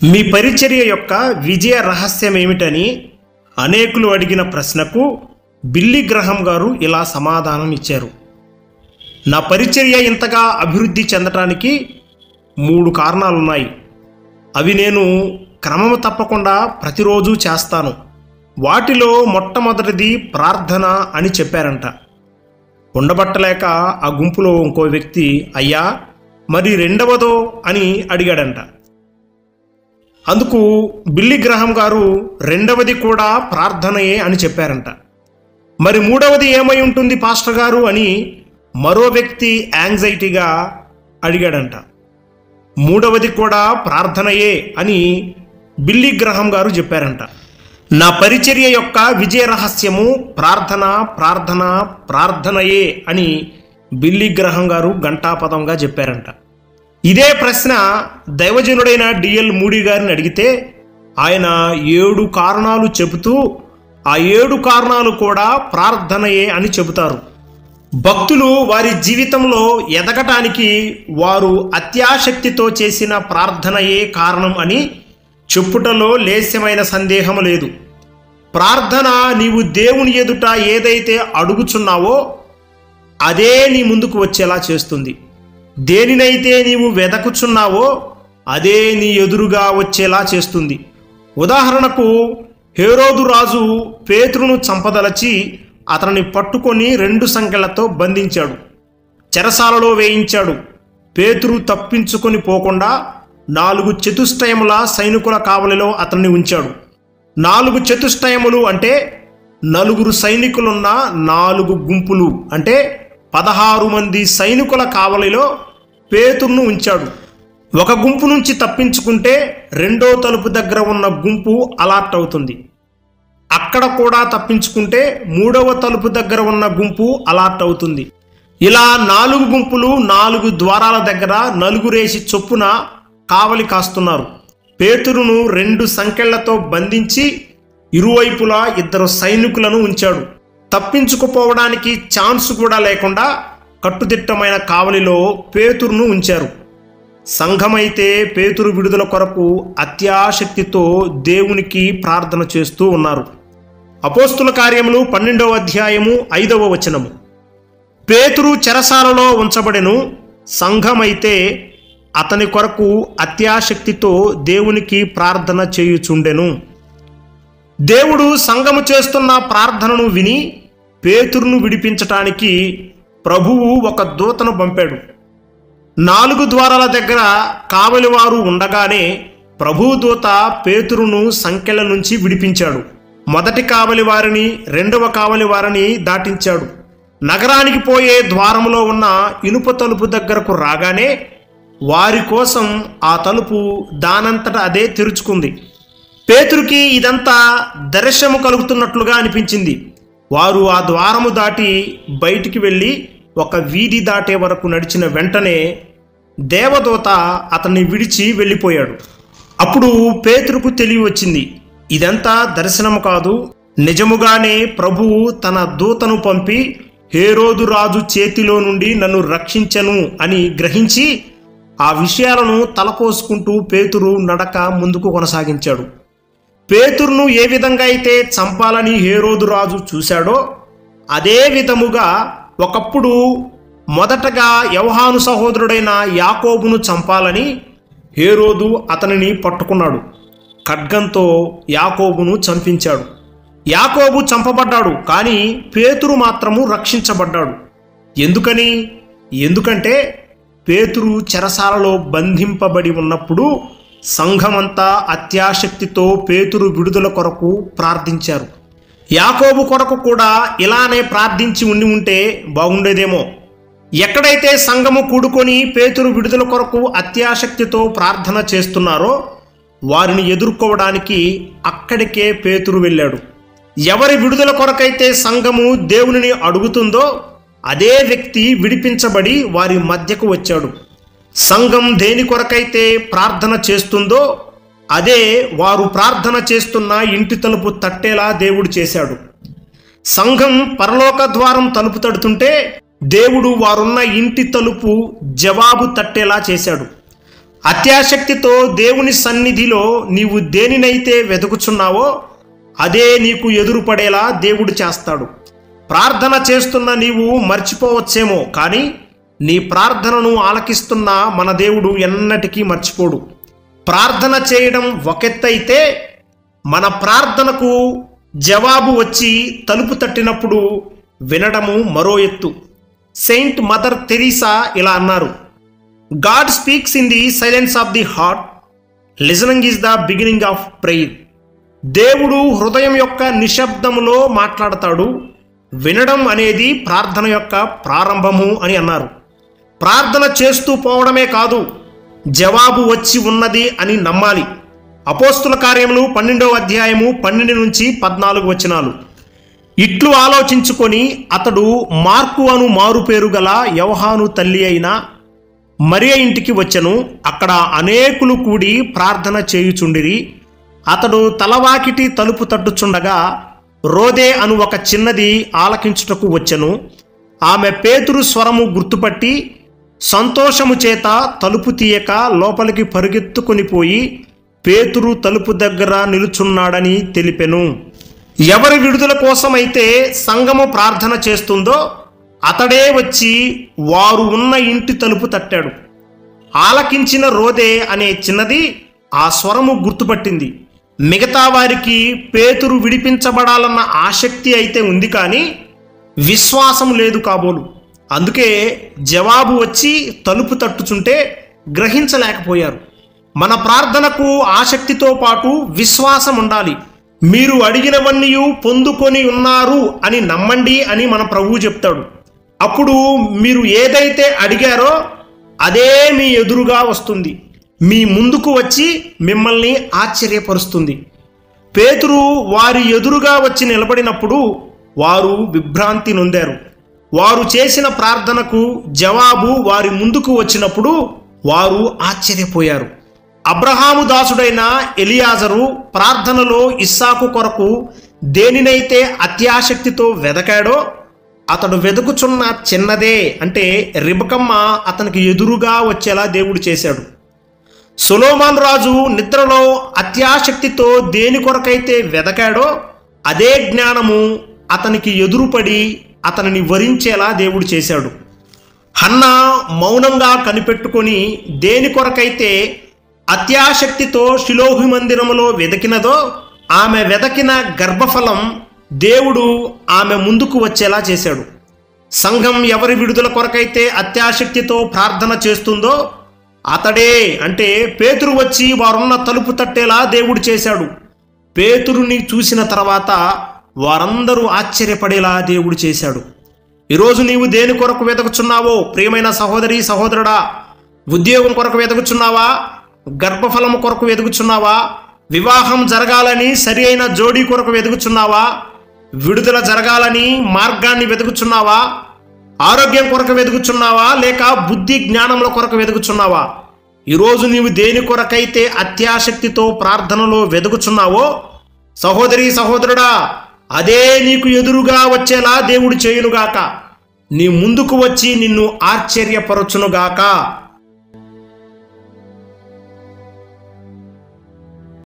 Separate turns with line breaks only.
మీ పరిచర్య యొక్క విజయ రహస్యం ఏమిటని అనేకులు అడిగిన ప్రశ్నకు బిల్లి గ్రహం గారు ఇలా సమాధానం ఇచ్చారు నా పరిచర్య ఇంతగా అభివృద్ధి చెందటానికి మూడు కారణాలున్నాయి అవి నేను క్రమము తప్పకుండా ప్రతిరోజు చేస్తాను వాటిలో మొట్టమొదటిది ప్రార్థన అని చెప్పారంట ఉండబట్టలేక ఆ గుంపులో ఇంకో వ్యక్తి అయ్యా మరి రెండవదో అని అడిగాడంట అందుకు బిల్లి గ్రహం గారు రెండవది కూడా ప్రార్థనయే అని చెప్పారంట మరి మూడవది ఏమై ఉంటుంది పాస్టర్ గారు అని మరో వ్యక్తి యాంగ్జైటీగా అడిగాడంట మూడవది కూడా ప్రార్థనయే అని బిల్లి గ్రహం గారు చెప్పారంట నా పరిచర్య యొక్క విజయ రహస్యము ప్రార్థన ప్రార్థన ప్రార్థనయే అని బిల్లి గ్రహం గారు ఘంటాపదంగా చెప్పారంట ఇదే ప్రశ్న దైవజనుడైన డిఎల్ మూడి గారిని అడిగితే ఆయన ఏడు కారణాలు చెబుతూ ఆ ఏడు కారణాలు కూడా ప్రార్థనయే అని చెబుతారు భక్తులు వారి జీవితంలో ఎదగటానికి వారు అత్యాశక్తితో చేసిన ప్రార్థనయే కారణం అని చెప్పుటలో లేశమైన సందేహం లేదు ప్రార్థన నీవు దేవుని ఎదుట ఏదైతే అడుగుచున్నావో అదే నీ ముందుకు వచ్చేలా చేస్తుంది దేనినైతే నీవు వెదకుచున్నావో అదే నీ ఎదురుగా వచ్చేలా చేస్తుంది ఉదాహరణకు హేరోదు రాజు పేతురును చంపదలచి అతనిని పట్టుకొని రెండు సంఖ్యలతో బంధించాడు చెరసాలలో వేయించాడు పేతురు తప్పించుకొని పోకుండా నాలుగు చతుష్టయముల సైనికుల కావలిలో అతన్ని ఉంచాడు నాలుగు చతుష్టయములు అంటే నలుగురు సైనికులున్న నాలుగు గుంపులు అంటే పదహారు మంది సైనికుల కావలిలో పేతుర్ను ఉంచాడు ఒక గుంపు నుంచి తప్పించుకుంటే రెండో తలుపు దగ్గర ఉన్న గుంపు అలర్ట్ అవుతుంది అక్కడ కూడా తప్పించుకుంటే మూడవ తలుపు దగ్గర ఉన్న గుంపు అలర్ట్ అవుతుంది ఇలా నాలుగు గుంపులు నాలుగు ద్వారాల దగ్గర నలుగురేసి చొప్పున కావలి కాస్తున్నారు పేతురును రెండు సంకెళ్లతో బంధించి ఇరువైపులా ఇద్దరు సైనికులను ఉంచాడు తప్పించుకుపోవడానికి ఛాన్స్ కూడా లేకుండా కట్టుదిట్టమైన కావలిలో పేతురును ఉంచారు సంఘమైతే పేతురు విడుదల కొరకు అత్యాశక్తితో దేవునికి ప్రార్థన చేస్తూ ఉన్నారు అపోస్తుల కార్యములు పన్నెండవ అధ్యాయము ఐదవ వచనము పేతురు చెరసాలలో ఉంచబడెను సంఘమైతే అతని కొరకు అత్యాశక్తితో దేవునికి ప్రార్థన చేయుచుండెను దేవుడు సంఘము చేస్తున్న ప్రార్థనను విని పేతురును విడిపించటానికి ప్రభువు ఒక దూతను పంపాడు నాలుగు ద్వారాల దగ్గర కావలివారు ఉండగానే ప్రభు దూత పేతురును సంఖ్యల నుంచి విడిపించాడు మొదటి కావలి వారిని రెండవ కావలి వారిని దాటించాడు నగరానికి పోయే ద్వారములో ఉన్న ఇనుప తలుపు దగ్గరకు రాగానే వారి కోసం ఆ తలుపు దానంతట అదే తెరుచుకుంది పేతురికి ఇదంతా దర్శనము కలుగుతున్నట్లుగా అనిపించింది వారు ఆ ద్వారము దాటి బయటికి వెళ్ళి ఒక వీధి దాటే వరకు నడిచిన వెంటనే దేవదూత అతన్ని విడిచి వెళ్ళిపోయాడు అప్పుడు పేతురుకు తెలివి వచ్చింది ఇదంతా దర్శనము కాదు నిజముగానే ప్రభువు తన దూతను పంపి హేరోదు రాజు చేతిలో నుండి నన్ను రక్షించను అని గ్రహించి ఆ విషయాలను తలపోసుకుంటూ పేతురు నడక ముందుకు కొనసాగించాడు పేతురును ఏ విధంగా అయితే చంపాలని హేరోదు రాజు చూశాడో అదే విధముగా ఒకప్పుడు మొదటగా యవహాను సహోదరుడైన యాకోబును చంపాలని హేరోదు అతనిని పట్టుకున్నాడు ఖడ్గంతో యాకోబును చంపించాడు యాకోబు చంపబడ్డాడు కానీ పేతురు మాత్రము రక్షించబడ్డాడు ఎందుకని ఎందుకంటే పేతురు చెరసాలలో బంధింపబడి ఉన్నప్పుడు సంఘమంతా అత్యాశక్తితో పేతురు విడుదల కొరకు ప్రార్థించారు యాకోబు కొరకు కూడా ఇలానే ప్రార్థించి ఉండి ఉంటే బాగుండేదేమో ఎక్కడైతే సంఘము కూడుకొని పేతురు విడుదల కొరకు అత్యాశక్తితో ప్రార్థన చేస్తున్నారో వారిని ఎదుర్కోవడానికి అక్కడికే పేతురు వెళ్ళాడు ఎవరి విడుదల కొరకైతే సంఘము దేవునిని అడుగుతుందో అదే వ్యక్తి విడిపించబడి వారి మధ్యకు వచ్చాడు సంఘం దేని కొరకైతే ప్రార్థన చేస్తుందో అదే వారు ప్రార్థన చేస్తున్న ఇంటి తలుపు తట్టేలా దేవుడు చేశాడు సంఘం పరలోక ద్వారం తలుపు తడుతుంటే దేవుడు వారున్న ఇంటి తలుపు జవాబు తట్టేలా చేశాడు అత్యాశక్తితో దేవుని సన్నిధిలో నీవు దేనినైతే వెతుకుచున్నావో అదే నీకు ఎదురుపడేలా దేవుడు చేస్తాడు ప్రార్థన చేస్తున్న నీవు మర్చిపోవచ్చేమో కానీ నీ ప్రార్థనను ఆలకిస్తున్న మన దేవుడు ఎన్నటికీ మర్చిపోడు ప్రార్థన చేయడం ఒకెత్తైతే మన ప్రార్థనకు జవాబు వచ్చి తలుపు తట్టినప్పుడు వినడము మరో ఎత్తు సెయింట్ మదర్ తెరీసా ఇలా అన్నారు God speaks in the silence of the heart listening is the beginning of prayer దేవుడు హృదయం యొక్క నిశ్శబ్దములో మాట్లాడతాడు వినడం అనేది ప్రార్థన యొక్క ప్రారంభము అని అన్నారు ప్రార్థన చేస్తూ పోవడమే కాదు జవాబు వచ్చి ఉన్నది అని నమ్మాలి అపోస్తుల కార్యములు పన్నెండవ అధ్యాయము పన్నెండు నుంచి పద్నాలుగు వచనాలు ఇట్లు ఆలోచించుకొని అతడు మార్కు అను మారు పేరు గల యవహాను తల్లి అయిన మరియ ఇంటికి వచ్చెను అక్కడ అనేకులు కూడి ప్రార్థన చేయుచుండిరి అతడు తలవాకిటి తలుపు తట్టుచుండగా రోదే అను ఒక చిన్నది ఆలకించుటకు వచ్చెను ఆమె పేతురు స్వరము గుర్తుపట్టి సంతోషము చేత తలుపు తీయక లోపలికి పరుగెత్తుకొని పోయి పేతురు తలుపు దగ్గర నిలుచున్నాడని తెలిపెను ఎవరి విడుదల కోసమైతే సంఘము ప్రార్థన చేస్తుందో అతడే వచ్చి వారు ఉన్న ఇంటి తలుపు తట్టాడు ఆలకించిన రోదే అనే చిన్నది ఆ స్వరము గుర్తుపట్టింది మిగతా వారికి పేతురు విడిపించబడాలన్న ఆసక్తి అయితే ఉంది కానీ విశ్వాసం లేదు కాబోలు అందుకే జవాబు వచ్చి తలుపు తట్టుచుంటే గ్రహించలేకపోయారు మన ప్రార్థనకు ఆసక్తితో పాటు విశ్వాసం ఉండాలి మీరు అడిగినవన్నీ పొందుకొని ఉన్నారు అని నమ్మండి అని మన ప్రభువు చెప్తాడు అప్పుడు మీరు ఏదైతే అడిగారో అదే మీ ఎదురుగా వస్తుంది మీ ముందుకు వచ్చి మిమ్మల్ని ఆశ్చర్యపరుస్తుంది పేతురు వారి ఎదురుగా వచ్చి నిలబడినప్పుడు వారు విభ్రాంతి నొందారు వారు చేసిన ప్రార్థనకు జవాబు వారి ముందుకు వచ్చినప్పుడు వారు ఆశ్చర్యపోయారు అబ్రహాము దాసుడైన ఎలియాజరు ప్రార్థనలో ఇస్సాకు కొరకు దేనినైతే అత్యాసక్తితో వెదకాడో అతడు వెతుకుచున్న చిన్నదే అంటే రిబకమ్మ అతనికి ఎదురుగా వచ్చేలా దేవుడు చేశాడు సొలోమాన్ రాజు నిద్రలో అత్యాసక్తితో దేని కొరకైతే వెదకాడో అదే జ్ఞానము అతనికి ఎదురుపడి అతనిని వరించేలా దేవుడు చేశాడు హన్న మౌనంగా కనిపెట్టుకొని దేని కొరకైతే అత్యాసక్తితో శిలోహి మందిరములో వెదకినదో ఆమె వెదకిన గర్భఫలం దేవుడు ఆమె ముందుకు వచ్చేలా చేశాడు సంఘం ఎవరి విడుదల కొరకైతే అత్యాసక్తితో ప్రార్థన చేస్తుందో అతడే అంటే పేతురు వచ్చి వారున్న తలుపు తట్టేలా దేవుడు చేశాడు పేతురుని చూసిన తర్వాత వారందరూ ఆశ్చర్యపడేలా దేవుడు చేశాడు ఈరోజు నీవు దేని కొరకు వెతకుచున్నావో ప్రియమైన సహోదరి సహోదరుడా ఉద్యోగం కొరకు వెతుకుచున్నావా గర్భఫలము కొరకు వెతుకుచున్నావా వివాహం జరగాలని సరి అయిన జోడీ కొరకు వెతుకుచున్నావా విడుదల జరగాలని మార్గాన్ని వెతుకుచున్నావా ఆరోగ్యం కొరకు వెతుకుచున్నావా లేక బుద్ధి జ్ఞానముల కొరకు వెతుకుచున్నావా ఈరోజు నీవు దేని కొరకైతే అత్యాసక్తితో ప్రార్థనలో వెతుకుచున్నావో సహోదరి సహోదరుడా అదే నీకు ఎదురుగా వచ్చేలా దేవుడు చేయునుగాక నీ ముందుకు వచ్చి నిన్ను ఆశ్చర్యపరచునుగాక